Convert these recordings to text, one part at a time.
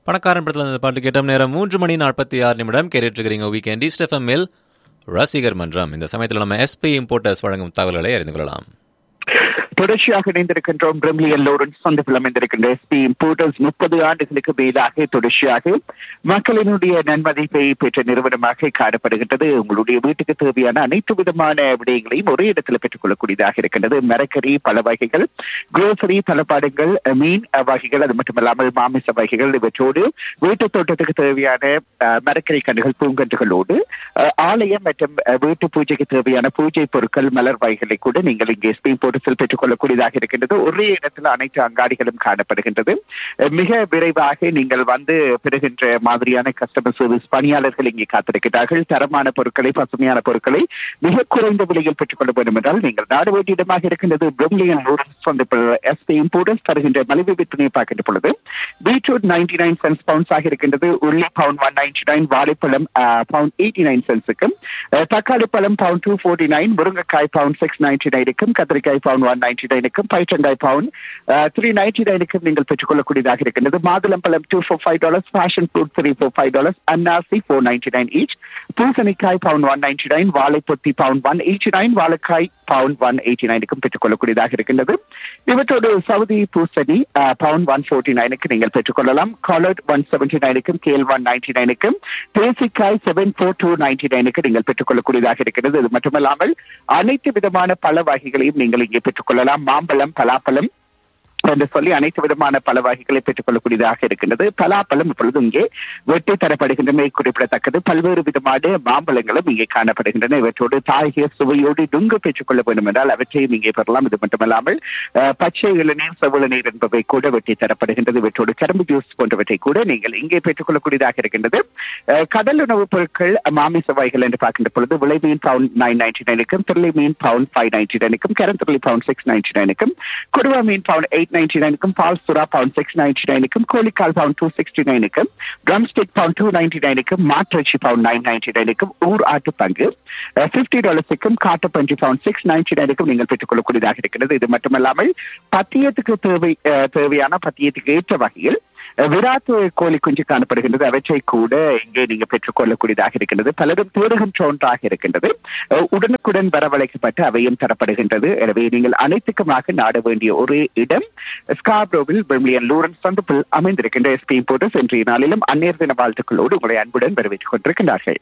பணக்காரன் படத்தில் அந்த பாட்டு கேட்டோம் நேரம் மூன்று மணி நாற்பத்தி ஆறு நிமிடம் கேட்டுட்டு இருக்கிறீங்க வீக்கெண்ட் ஈஸ்ட் எஃப்எம்மில் ரசிகர் மன்றம் இந்த சமயத்தில் நம்ம எஸ்பி இம்போர்ட்டர்ஸ் வழங்கும் தகவல்களை அறிந்து கொள்ளலாம் தொடர்ச்சியாக இணைந்திருக்கின்றோம் பிரம்லியன் லோரன்ஸ் சொந்த அமைந்திருக்கின்ற எஸ்பி இம்போர்ட்டர்ஸ் முப்பது ஆண்டுகளுக்கு மேலாக தொடர்ச்சியாக மக்களினுடைய நன்மதிப்பை பெற்ற நிறுவனமாக காணப்படுகின்றது உங்களுடைய வீட்டுக்கு தேவையான அனைத்து விதமான விடயங்களையும் ஒரே இடத்துல பெற்றுக்கொள்ளக்கூடியதாக இருக்கின்றது மரக்கறி பல வகைகள் குரோசரி தளபாடங்கள் மீன் வகைகள் அது மட்டுமல்லாமல் மாமிச வகைகள் இவற்றோடு வீட்டு தோட்டத்துக்கு தேவையான அஹ், மரக்கறி கன்றுகள் பூங்கன்றுகளோடு அஹ், ஆலயம் மற்றும் அஹ், வீட்டு பூஜைக்கு தேவையான பூஜை பொருட்கள் மலர் வகைகளை கூட நீங்கள் இங்கே எஸ்பி போர்ட்டஸில் பெற்றுக்கொள்ளக்கூடியதாக இருக்கின்றது ஒரே இடத்துல அனைத்து அங்காடிகளும் காணப்படுகின்றது அஹ், மிக விரைவாக நீங்கள் வந்து பெறுகின்ற மாதிரியான கஸ்டமர் சர்வீஸ் பணியாளர்கள் இங்கே காத்திருக்கிறார்கள் தரமான பொருட்களை பசுமையான பொருட்களை மிக குறைந்த விலையில் பெற்றுக்கொள்ள வேண்டும் என்றால் நீங்கள் நாடு வேண்டிய இடமாக இருக்கின்றது பிரில்லியன் லூரன்ஸ் வந்து எஸ்பி இம்போர்ட்டன்ஸ் தருகின்ற மலிவு விற்பனையை பார்க்கின்ற பொழுது beetroot ninety nine cents pounds ஆக இருக்கின்றது உள்ளி பவுண்ட் ஒன் நைன்டி நைன் வாழைப்பழம் பவுண்ட் எயிட்டி நைன் சென்ஸுக்கும் தக்காளி பழம் பவுண்ட் டூ ஃபோர்ட்டி நைன் முருங்கைக்காய் பவுண்ட் சிக்ஸ் நைன்டி நைனுக்கும் கத்திரிக்காய் பவுண்ட் ஒன் நைன்டி நைனுக்கும் பைற்றங்காய் பவுண்ட் த்ரீ நைன்டி நைனுக்கும் நீங்கள் பெற்றுக்கொள்ளக்கூடியதாக இருக்கின்றது மாதுளம்பழம் two four five dollars passion fruit three four five dollars அன்னாசி ஃபோர் நைன்டி நைன் ஈச் பூசணிக்காய் பவுண்ட் ஒன் நைன்டி நைன் வாழைப்பொத்தி பவுண்ட் ஒன் எயிட்டி நைன் வாழைக்காய் பவுண்ட் ஒன் எயிட்டி நைனுக்கும் பெற்றுக்கொள்ளக்கூடியதாக இருக்கின்றது இவற்றோடு சவுதி பூசணி பவுண்ட் ஒன் ஃபோர்ட்டி நைனுக்கு நீங்கள் பெற்றுக்கொள்ளலாம் காலர்ட் ஒன் செவன்டி நைனுக்கும் கேல் ஒன் நைன்டி நைனுக்கும் பேசிக்காய் செவன் ஃபோர் டூ நைன்டி நைனுக்கு நீங்கள் பெற்றுக்கொள்ளக்கூடியதாக இருக்கிறது இது மட்டுமல்லாமல் அனைத்து விதமான பல வகைகளையும் நீங்கள் இங்கே பெற்றுக்கொள்ளலாம் மாம்பழம் பலாப்பழம் என்று சொல்லி அனைத்து விதமான பல வகைகளை பெற்றுக்கொள்ளக்கூடியதாக இருக்கின்றது பலாப்பழம் இப்பொழுது இங்கே வெட்டி தரப்படுகின்றன குறிப்பிடத்தக்கது பல்வேறு விதமான மாம்பழங்களும் இங்கே காணப்படுகின்றன இவற்றோடு தாகிய சுவையோடு நுங்கு பெற்றுக்கொள்ள வேண்டும் என்றால் அவற்றையும் இங்கே பெறலாம் இது மட்டுமல்லாமல் அஹ், பச்சை இளநீர் செவ்வள நீர் என்பவை கூட வெட்டி தரப்படுகின்றது இவற்றோடு கரும்பு ஜூஸ் போன்றவற்றை கூட நீங்கள் இங்கே பெற்றுக்கொள்ளக்கூடியதாக இருக்கின்றது அஹ், கடல் உணவுப் பொருட்கள் மாமிச வகைகள் என்று பார்க்கின்ற பொழுது விளை மீன் பவுண்ட் நைன் நைன்டி நைனுக்கும் திரளி மீன் பவுண்ட் ஃபைவ் நைன்டி நைனுக்கும் கரந்திரளி பவுண்ட் சிக்ஸ் நைன்டி நைனுக்கும் கொடுவா மீன் பவுண்ட் எயிட் நைன்டி நைனுக்கும் பால் சுறா பவுண்ட் சிக்ஸ் நைன்டி நைனுக்கும் கோழிக்கால் பவுண்ட் டூ சிக்ஸ்டி நைனுக்கும் drumstick pound two ninety நைனுக்கும் மாட்டிறைச்சி பவுண்ட் நைன் நைன்டி நைனுக்கும் ஊர் ஆட்டு பங்கு பிப்டி டாலர்ஸுக்கும் காட்டு பஞ்சு பவுண்ட் சிக்ஸ் நைன்டி நைனுக்கும் நீங்கள் பெற்றுக்கொள்ளக்கூடியதாக இருக்கிறது இது மட்டுமல்லாமல் பத்தியத்துக்கு தேவை அஹ், தேவையான பத்தியத்துக்கு ஏற்ற வகையில் அஹ், விராத் கோழி குஞ்சு காணப்படுகின்றது அவற்றை கூட இங்கே நீங்க பெற்றுக்கொள்ளக்கூடியதாக இருக்கின்றது பலரும் தேடுகின்ற ஒன்றாக இருக்கின்றது அஹ், உடனுக்குடன் வரவழைக்கப்பட்டு அவையும் தரப்படுகின்றது எனவே நீங்கள் அனைத்துக்குமாக நாட வேண்டிய ஒரே இடம் ஸ்காப்ரோவில் பிரிமிலியன் லூரன்ஸ் சந்தப்பில் அமைந்திருக்கின்ற எஸ்பி போர்ட்டஸ் இன்றைய நாளிலும் அந்நேர் தின வாழ்த்துக்களோடு உங்களை அன்புடன் வரவேற்றுக் கொண்டிருக்கின்றார்கள்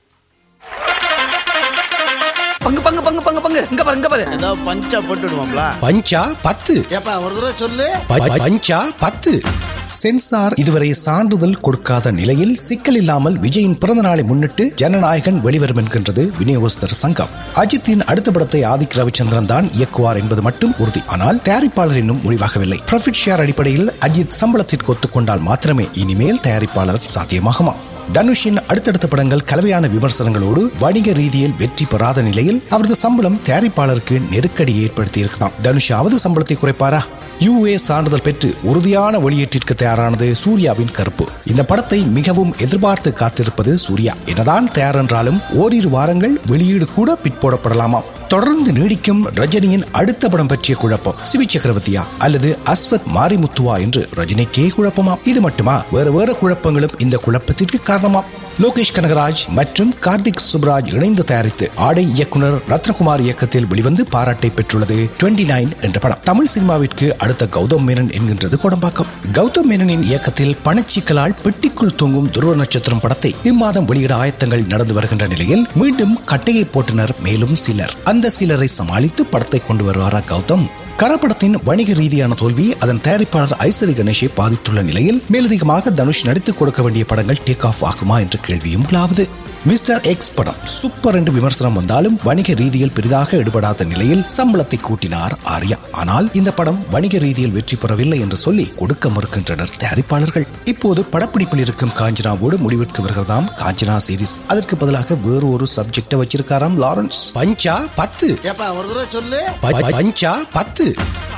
பங்கு பங்கு பங்கு பங்கு பங்கு இங்க பாரு இங்க பாரு ஏதோ பஞ்சா போட்டுடுவோம்ல பஞ்சா பத்து ஏப்பா ஒரு தடவை சொல்லு ப- பஞ்சா பத்து சென்சார் இதுவரை சான்றிதழ் கொடுக்காத நிலையில் சிக்கல் இல்லாமல் விஜயின் பிறந்த நாளை முன்னிட்டு ஜனநாயகன் வெளிவரும் என்கின்றது விநியோகஸ்தர் சங்கம் அஜித்தின் அடுத்த படத்தை ஆதிக் ரவிச்சந்திரன் தான் இயக்குவார் என்பது மட்டும் உறுதி ஆனால் தயாரிப்பாளர் இன்னும் முடிவாகவில்லை ப்ராஃபிட் ஷேர் அடிப்படையில் அஜித் சம்பளத்திற்கு ஒத்துக்கொண்டால் மாத்திரமே இனிமேல் தயாரிப்பாளர் சாத்தியமாகுமா தனுஷின் அடுத்தடுத்த படங்கள் கலவையான விமர்சனங்களோடு வணிக ரீதியில் வெற்றி பெறாத நிலையில் அவரது சம்பளம் தயாரிப்பாளருக்கு நெருக்கடி ஏற்படுத்தி இருக்கலாம் தனுஷாவது சம்பளத்தை குறைப்பாரா யூஏ சான்றிதழ் பெற்று உறுதியான வெளியீட்டிற்கு தயாரானது சூர்யாவின் கருப்பு இந்த படத்தை மிகவும் எதிர்பார்த்து காத்திருப்பது சூர்யா என்னதான் தயார் என்றாலும் ஓரிரு வாரங்கள் வெளியீடு கூட பிற்போடப்படலாமாம் தொடர்ந்து நீடிக்கும் ரஜினியின் அடுத்த படம் பற்றிய குழப்பம் சிவி சக்கரவர்த்தியா அல்லது அஸ்வத் மாரிமுத்துவா என்று ரஜினிக்கே குழப்பமா இது மட்டுமா வேறு வேறு குழப்பங்களும் இந்த குழப்பத்திற்கு காரணமாம் லோகேஷ் கனகராஜ் மற்றும் கார்த்திக் சுப்ராஜ் இணைந்து தயாரித்து ஆடை இயக்குனர் ரத்னகுமார் இயக்கத்தில் வெளிவந்து பாராட்டை பெற்றுள்ளது 29 நைன் என்ற படம் தமிழ் சினிமாவிற்கு அடுத்த கௌதம் மேனன் என்கின்றது கோடம்பாக்கம் கௌதம் மேனனின் இயக்கத்தில் பணச்சிக்கலால் பெட்டிக்குள் தூங்கும் துருவ நட்சத்திரம் படத்தை இம்மாதம் வெளியிட ஆயத்தங்கள் நடந்து வருகின்ற நிலையில் மீண்டும் கட்டையை போட்டனர் மேலும் சிலர் அந்த சிலரை சமாளித்து படத்தை கொண்டு வருவாரா கௌதம் கரப்படத்தின் வணிக ரீதியான தோல்வி அதன் தயாரிப்பாளர் ஐசரி கணேஷை பாதித்துள்ள நிலையில் மேலதிகமாக தனுஷ் நடித்துக் கொடுக்க வேண்டிய படங்கள் டேக் ஆஃப் ஆகுமா என்ற கேள்வியும் உலாவுது மிஸ்டர் எக்ஸ் படம் சூப்பர் என்று விமர்சனம் வந்தாலும் வணிக ரீதியில் பெரிதாக ஈடுபடாத நிலையில் சம்பளத்தை கூட்டினார் ஆர்யா ஆனால் இந்த படம் வணிக ரீதியில் வெற்றி பெறவில்லை என்று சொல்லி கொடுக்க மறுக்கின்றனர் தயாரிப்பாளர்கள் இப்போது படப்பிடிப்பில் இருக்கும் காஞ்சனாவோடு முடிவிற்கு வருகிறதாம் காஞ்சனா சீரிஸ் அதற்கு பதிலாக வேறு ஒரு சப்ஜெக்ட வச்சிருக்காராம் லாரன்ஸ் பஞ்சா பத்து ஏப்பா ஒரு தடவை சொல்லு ப- பஞ்சா பத்து